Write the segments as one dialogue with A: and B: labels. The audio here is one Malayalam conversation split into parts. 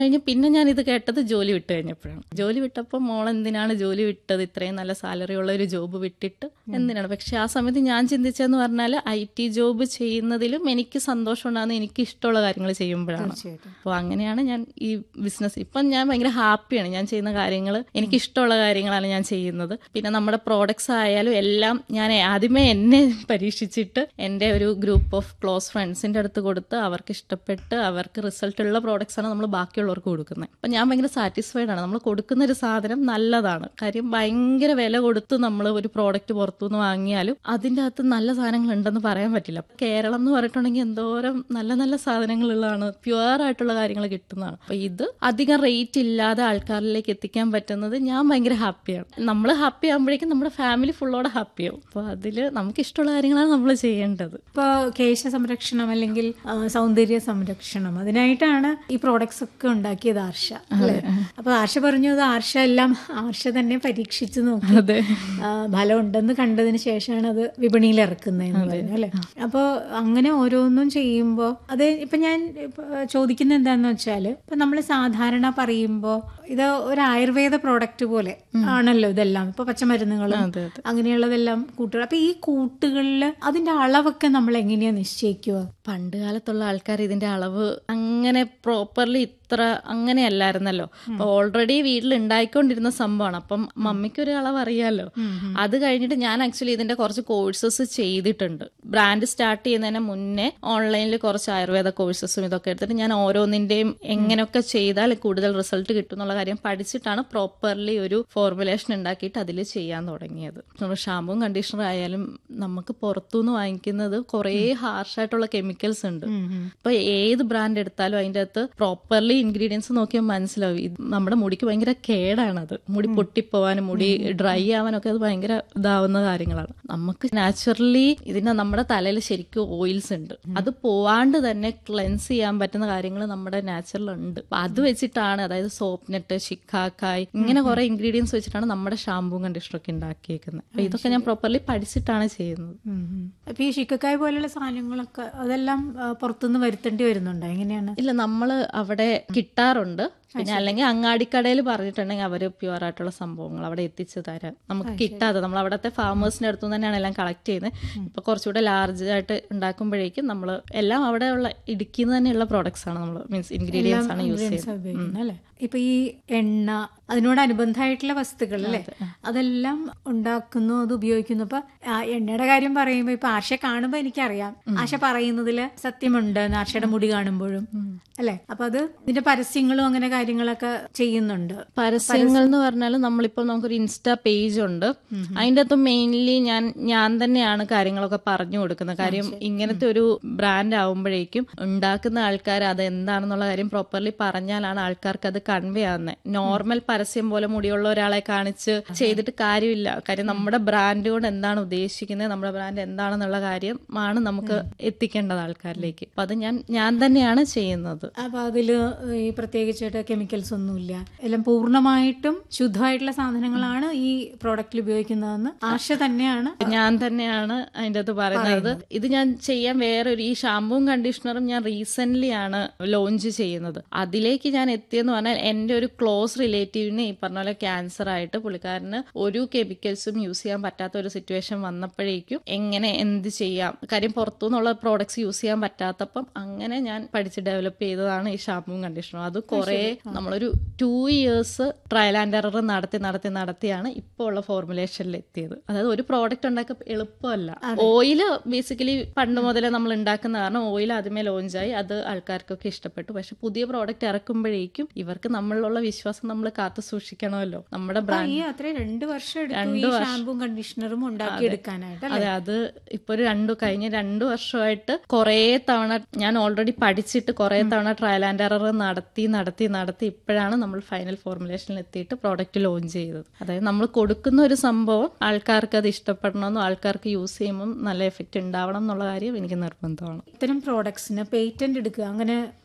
A: കഴിഞ്ഞ് പിന്നെ ഞാൻ ഇത് കേട്ടത് ജോലി വിട്ട് കഴിഞ്ഞപ്പോഴാണ് ജോലി വിട്ടപ്പോൾ മോൾ എന്തിനാണ് ജോലി വിട്ടത് ഇത്രയും നല്ല സാലറി ഉള്ള ഒരു ജോബ് വിട്ടിട്ട് എന്തിനാണ് പക്ഷെ ആ സമയത്ത് ഞാൻ ചിന്തിച്ചതെന്ന് പറഞ്ഞാൽ ഐ ടി ജോബ് ചെയ്യുന്നതിലും എനിക്ക് സന്തോഷം ഉണ്ടാകുന്ന എനിക്ക് ഇഷ്ടമുള്ള കാര്യങ്ങൾ ചെയ്യുമ്പോഴാണ്
B: തീർച്ചയായിട്ടും
A: അപ്പോൾ അങ്ങനെയാണ് ഞാൻ ഈ ബിസിനസ് ഇപ്പം ഞാൻ ഭയങ്കര ഹാപ്പിയാണ് ഞാൻ ചെയ്യുന്ന കാര്യങ്ങൾ എനിക്ക് ഇഷ്ടമുള്ള കാര്യങ്ങളാണ് ഞാൻ ചെയ്യുന്നത് പിന്നെ നമ്മുടെ പ്രോഡക്ട്സ് ആയാലും എല്ലാം ഞാൻ ആദ്യമേ എന്നെ പരീക്ഷിച്ചിട്ട് എൻ്റെ ഒരു ഗ്രൂപ്പ് ഓഫ് ക്ലോസ് ഫ്രണ്ട്സിൻ്റെ അടുത്ത് കൊടുത്ത് അവർക്ക് ഇഷ്ടപ്പെട്ട് അവർക്ക് റിസൾട്ട് ഉള്ള പ്രോഡക്ട്സ് ആണ് നമ്മൾ ബാക്കിയുള്ളവർക്ക് കൊടുക്കുന്നത് അപ്പം ഞാൻ ഭയങ്കര സാറ്റിസ്ഫൈഡ് ആണ് നമ്മൾ കൊടുക്കുന്ന ഒരു സാധനം നല്ലതാണ് കാര്യം ഭയങ്കര വില കൊടുത്ത് നമ്മൾ ഒരു പ്രോഡക്റ്റ് പുറത്തുനിന്ന് വാങ്ങിയാലും അതിൻ്റെ അകത്ത് നല്ല സാധനങ്ങൾ ഉണ്ടെന്ന് പറയാൻ പറ്റില്ല കേരളം എന്ന് പറഞ്ഞിട്ടുണ്ടെങ്കിൽ എന്തോരം നല്ല നല്ല സാധനങ്ങളുള്ളതാണ് പ്യുവർ ആയിട്ടുള്ള കാര്യങ്ങൾ കിട്ടുന്നതാണ് അപ്പൊ ഇത് അധികം റേറ്റ് ഇല്ലാതെ ആൾക്കാരിലേക്ക് എത്തിക്കാൻ പറ്റുന്നത് ഞാൻ ഭയങ്കര ഹാപ്പിയാണ് നമ്മൾ ഹാപ്പി ആകുമ്പോഴേക്കും നമ്മുടെ ഫാമിലി ഫുള്ളോടെ ഹാപ്പിയാവും അപ്പോൾ അതിൽ നമുക്ക് ഇഷ്ടമുള്ള കാര്യങ്ങളാണ് നമ്മൾ ചെയ്യേണ്ടത്
B: ഇപ്പൊ കേശ സംരക്ഷണം അല്ലെങ്കിൽ ആ, സൗന്ദര്യ സംരക്ഷണം അതിനായിട്ടാണ് ഈ പ്രോഡക്ട്സ് ഒക്കെ ഉണ്ടാക്കിയത് ആർഷ അല്ലേ അപ്പൊ ആർഷ പറഞ്ഞു അത് ആർഷ എല്ലാം ആർഷ തന്നെ പരീക്ഷിച്ചു നോക്കി
A: അതെ
B: ആ, ഫലം ഉണ്ടെന്ന് കണ്ടതിന് ശേഷമാണ് അത് വിപണിയിൽ ഇറക്കുന്നതെന്ന് പറയുന്നത് അല്ലേ അപ്പോൾ അങ്ങനെ ഓരോന്നും ചെയ്യുമ്പോൾ അത് ഇപ്പൊ ഞാൻ ഇപ്പൊ ചോദിക്കുന്നത് എന്താന്ന് വെച്ചാൽ ഇപ്പൊ നമ്മൾ സാധാരണ പറയുമ്പോൾ ഇത് ഒരു ആയുർവേദ പ്രോഡക്റ്റ് പോലെ ആണല്ലോ ഇതെല്ലാം ഇപ്പൊ പച്ചമരുന്നുകളും
A: അതെ അതെ
B: അങ്ങനെയുള്ളതെല്ലാം കൂട്ടുകൾ അപ്പൊ ഈ കൂട്ടുകളിൽ അതിന്റെ അളവൊക്കെ നമ്മൾ എങ്ങനെയാ നിശ്ചയിക്കുക
A: പണ്ട് കാലത്തുള്ള ആൾക്കാർ ഇതിന്റെ അളവ് അങ്ങനെ പ്രോപ്പർലി ഇത്ര അങ്ങനെയല്ലായിരുന്നല്ലോ അപ്പൊ ഓൾറെഡി വീട്ടിൽ ഉണ്ടായിക്കൊണ്ടിരുന്ന സംഭവമാണ് അപ്പം മമ്മിക്ക് ഒരു അളവ് അറിയാലോ അത് കഴിഞ്ഞിട്ട് ഞാൻ ആക്ച്വലി ഇതിന്റെ കുറച്ച് കോഴ്സസ് ചെയ്തിട്ടുണ്ട് ബ്രാൻഡ് സ്റ്റാർട്ട് ചെയ്യുന്നതിന് മുന്നേ ഓൺലൈനിൽ കുറച്ച് ആയുർവേദ കോഴ്സസും ഇതൊക്കെ എടുത്തിട്ട് ഞാൻ ഓരോന്നിന്റെയും എങ്ങനെയൊക്കെ ചെയ്താൽ കൂടുതൽ റിസൾട്ട് കിട്ടും എന്നുള്ള കാര്യം പഠിച്ചിട്ടാണ് പ്രോപ്പർലി ഒരു ഫോർമുലേഷൻ ഉണ്ടാക്കിയിട്ട് അതിൽ ചെയ്യാൻ തുടങ്ങിയത് ഷാമ്പുവും കണ്ടീഷണർ ആയാലും നമുക്ക് പുറത്തുനിന്ന് വാങ്ങിക്കുന്നത് കുറേ ഹാർഷായിട്ടുള്ള കെമിക്കൽസ് ഉണ്ട് ഇപ്പൊ ഏത് ബ്രാൻഡ് എടുത്താലും അതിന്റെ അകത്ത് പ്രോപ്പർലി ഇൻഗ്രീഡിയൻസ് നോക്കിയാൽ മനസ്സിലാവും ഇത് നമ്മുടെ മുടിക്ക് ഭയങ്കര കേടാണത് മുടി പൊട്ടിപ്പോവാനും മുടി ഡ്രൈ ആവാനൊക്കെ അത് ഭയങ്കര ഇതാവുന്ന കാര്യങ്ങളാണ് നമുക്ക് നാച്ചുറലി ഇതിന്റെ നമ്മുടെ തലയിൽ ശരിക്കും ഓയിൽസ് ഉണ്ട് അത് പോവാണ്ട് തന്നെ ക്ലെൻസ് ചെയ്യാൻ പറ്റുന്ന കാര്യങ്ങൾ നമ്മുടെ നാച്ചുറൽ ഉണ്ട് അപ്പൊ അത് വെച്ചിട്ടാണ് അതായത് സോപ്പ് നെറ്റ് ഷിക്കാക്കായ് ഇങ്ങനെ കുറെ ഇൻഗ്രീഡിയൻസ് വെച്ചിട്ടാണ് നമ്മുടെ ഷാമ്പൂവും കണ്ടീഷണറൊക്കെ ഉണ്ടാക്കിയേക്കുന്നത് അപ്പൊ ഇതൊക്കെ ഞാൻ പ്രോപ്പർലി പഠിച്ചിട്ടാണ് ചെയ്യുന്നത്
B: അപ്പൊ ഈ ചിക്കക്കായ പോലുള്ള സാധനങ്ങളൊക്കെ അതെല്ലാം ആ, പുറത്തുനിന്ന് വരുത്തേണ്ടി വരുന്നുണ്ടോ എങ്ങനെയാണ്
A: ഇല്ല നമ്മള് അവിടെ കിട്ടാറുണ്ട് പിന്നെ അല്ലെങ്കിൽ അങ്ങാടിക്കടയിൽ പറഞ്ഞിട്ടുണ്ടെങ്കിൽ അവര് പ്യുവർ ആയിട്ടുള്ള സംഭവങ്ങൾ അവിടെ എത്തിച്ചു തരാം നമുക്ക് കിട്ടാതെ നമ്മൾ അവിടുത്തെ ഫാമേഴ്സിന്റെ അടുത്തു തന്നെയാണ് എല്ലാം കളക്ട് ചെയ്യുന്നത് ഇപ്പൊ കുറച്ചുകൂടെ ലാർജ് ആയിട്ട് ഉണ്ടാക്കുമ്പോഴേക്കും നമ്മൾ എല്ലാം അവിടെ ഉള്ള ഇടുക്കിന്ന് തന്നെയുള്ള പ്രോഡക്ട്സ് ആണ് നമ്മൾ മീൻസ് ഇൻഗ്രീഡിയൻസ് ആണ് യൂസ്
B: ingredients
A: ചെയ്യുന്നത്
B: ഉപയോഗിക്കുന്നത് അല്ലേ ഇപ്പൊ ഈ എണ്ണ അതിനോടനുബന്ധമായിട്ടുള്ള വസ്തുക്കൾ അല്ലേ അതെല്ലാം ഉണ്ടാക്കുന്നു അത് ഉപയോഗിക്കുന്നു അപ്പൊ ആ എണ്ണയുടെ കാര്യം പറയുമ്പോ ഇപ്പൊ ആശ കാണുമ്പോ എനിക്കറിയാം ആശ പറയുന്നതില് സത്യമുണ്ട് ആശയുടെ മുടി കാണുമ്പോഴും അല്ലെ അപ്പൊ അത് ഇതിന്റെ പരസ്യങ്ങളും അങ്ങനെ കാര്യങ്ങളൊക്കെ ചെയ്യുന്നുണ്ട്
A: പരസ്യങ്ങൾ എന്ന് പറഞ്ഞാൽ നമ്മളിപ്പോൾ നമുക്കൊരു ഇൻസ്റ്റാ പേജ് ഉണ്ട് അതിൻ്റെ അകത്ത് മെയിൻലി ഞാൻ ഞാൻ തന്നെയാണ് കാര്യങ്ങളൊക്കെ പറഞ്ഞു കൊടുക്കുന്നത് കാര്യം ഇങ്ങനത്തെ ഒരു ബ്രാൻഡ് ആവുമ്പോഴേക്കും ഉണ്ടാക്കുന്ന ആൾക്കാർ അത് എന്താണെന്നുള്ള കാര്യം പ്രോപ്പർലി പറഞ്ഞാലാണ് ആൾക്കാർക്ക് അത് കൺവേ ആവുന്നത് നോർമൽ പരസ്യം പോലെ മുടിയുള്ള ഒരാളെ കാണിച്ച് ചെയ്തിട്ട് കാര്യമില്ല കാര്യം നമ്മുടെ ബ്രാൻഡ് കൊണ്ട് എന്താണ് ഉദ്ദേശിക്കുന്നത് നമ്മുടെ ബ്രാൻഡ് എന്താണെന്നുള്ള കാര്യമാണ് നമുക്ക് എത്തിക്കേണ്ടത് ആൾക്കാരിലേക്ക് അപ്പൊ അത് ഞാൻ ഞാൻ തന്നെയാണ് ചെയ്യുന്നത്
B: അപ്പൊ അതില് ഈ പ്രത്യേകിച്ചായിട്ട് കെമിക്കൽസ് ഒന്നുമില്ല എല്ലാം പൂർണ്ണമായിട്ടും ശുദ്ധമായിട്ടുള്ള സാധനങ്ങളാണ് ഈ പ്രോഡക്റ്റിൽ ഉപയോഗിക്കുന്നതെന്ന് ആശ തന്നെയാണ്
A: ഞാൻ തന്നെയാണ് അതിൻ്റെ അകത്ത് പറയുന്നത് ഇത് ഞാൻ ചെയ്യാൻ വേറൊരു ഈ ഷാമ്പൂവും കണ്ടീഷണറും ഞാൻ റീസെന്റ് ആണ് ലോഞ്ച് ചെയ്യുന്നത് അതിലേക്ക് ഞാൻ എത്തിയെന്ന് പറഞ്ഞാൽ എൻ്റെ ഒരു ക്ലോസ് റിലേറ്റീവിന് ഈ പറഞ്ഞ പോലെ ക്യാൻസർ ആയിട്ട് പുള്ളിക്കാരന് ഒരു കെമിക്കൽസും യൂസ് ചെയ്യാൻ പറ്റാത്ത ഒരു സിറ്റുവേഷൻ വന്നപ്പോഴേക്കും എങ്ങനെ എന്ത് ചെയ്യാം കാര്യം പുറത്തുനിന്നുള്ള പ്രോഡക്ട്സ് യൂസ് ചെയ്യാൻ പറ്റാത്തപ്പം അങ്ങനെ ഞാൻ പഠിച്ച് ഡെവലപ്പ് ചെയ്തതാണ് ഈ ഷാമ്പൂവും കണ്ടീഷണറും അത് കുറേ നമ്മളൊരു two years trial and error നടത്തി നടത്തി നടത്തിയാണ് ഇപ്പോൾ ഉള്ള ഫോർമുലേഷനിൽ എത്തിയത് അതായത് ഒരു പ്രോഡക്റ്റ് ഉണ്ടാക്കാൻ എളുപ്പമല്ല ഓയില് ബേസിക്കലി പണ്ട് മുതലേ നമ്മൾ ഉണ്ടാക്കുന്ന കാരണം ഓയിൽ ആദ്യമേ ലോഞ്ചായി അത് ആൾക്കാർക്കൊക്കെ ഇഷ്ടപ്പെട്ടു പക്ഷെ പുതിയ പ്രോഡക്റ്റ് ഇറക്കുമ്പോഴേക്കും ഇവർക്ക് നമ്മളിലുള്ള വിശ്വാസം നമ്മൾ കാത്തു സൂക്ഷിക്കണമല്ലോ നമ്മുടെ ബ്രാൻഡ്
B: ഈ അത്ര രണ്ടു വർഷം എടുത്തു ഈ ഷാമ്പും കണ്ടീഷണറും ഉണ്ടാക്കിയെടുക്കാനായിട്ട്
A: അതെ അത് ഇപ്പൊ ഒരു രണ്ടു കഴിഞ്ഞ രണ്ടു വർഷമായിട്ട് കുറേ തവണ ഞാൻ ഓൾറെഡി പഠിച്ചിട്ട് കുറേ തവണ ട്രയൽ ആൻഡ് എറർ നടത്തി നടത്തി നടത്തി ഇപ്പോഴാണ് നമ്മൾ ഫൈനൽ ഫോർമുലേഷനിൽ എത്തിയിട്ട് പ്രോഡക്റ്റ് ലോഞ്ച് ചെയ്തത് അതായത് നമ്മൾ കൊടുക്കുന്ന ഒരു സംഭവം ആൾക്കാർക്ക് അത് ഇഷ്ടപ്പെടണമെന്നും ആൾക്കാർക്ക് യൂസ് ചെയ്യുമ്പോൾ നല്ല എഫക്റ്റ് ഉണ്ടാവണം എന്നുള്ള കാര്യം എനിക്ക് നിർബന്ധമാണ്
B: ഇത്തരം പ്രോഡക്ട്സിന് പേറ്റന്റ് എടുക്കുക അങ്ങനെ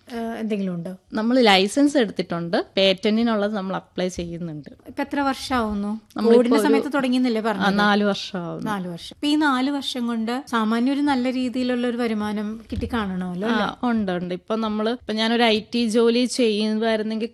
B: ആ, എന്തെങ്കിലും ഉണ്ടോ
A: നമ്മൾ ലൈസൻസ് എടുത്തിട്ടുണ്ട് പേറ്റന്റിനുള്ളത് നമ്മൾ അപ്ലൈ ചെയ്യുന്നുണ്ട്
B: ഇപ്പൊ എത്ര വർഷമാവുന്നു കോവിഡിന്റെ സമയത്ത് തുടങ്ങിയെന്നല്ലേ
A: ആ,
B: പറഞ്ഞു
A: നാല് വർഷമാവും
B: നാല് വർഷം ഇപ്പൊ ഈ നാല് വർഷം കൊണ്ട് സാമാന്യ ഒരു നല്ല രീതിയിലുള്ള ഒരു വരുമാനം കിട്ടി കാണണമല്ലോ
A: ആ ഉണ്ട് ഉണ്ട് ഇപ്പൊ നമ്മള് ഇപ്പൊ ഞാനൊരു ഐ ടി ജോലി ചെയ്യുമായിരുന്നെങ്കിൽ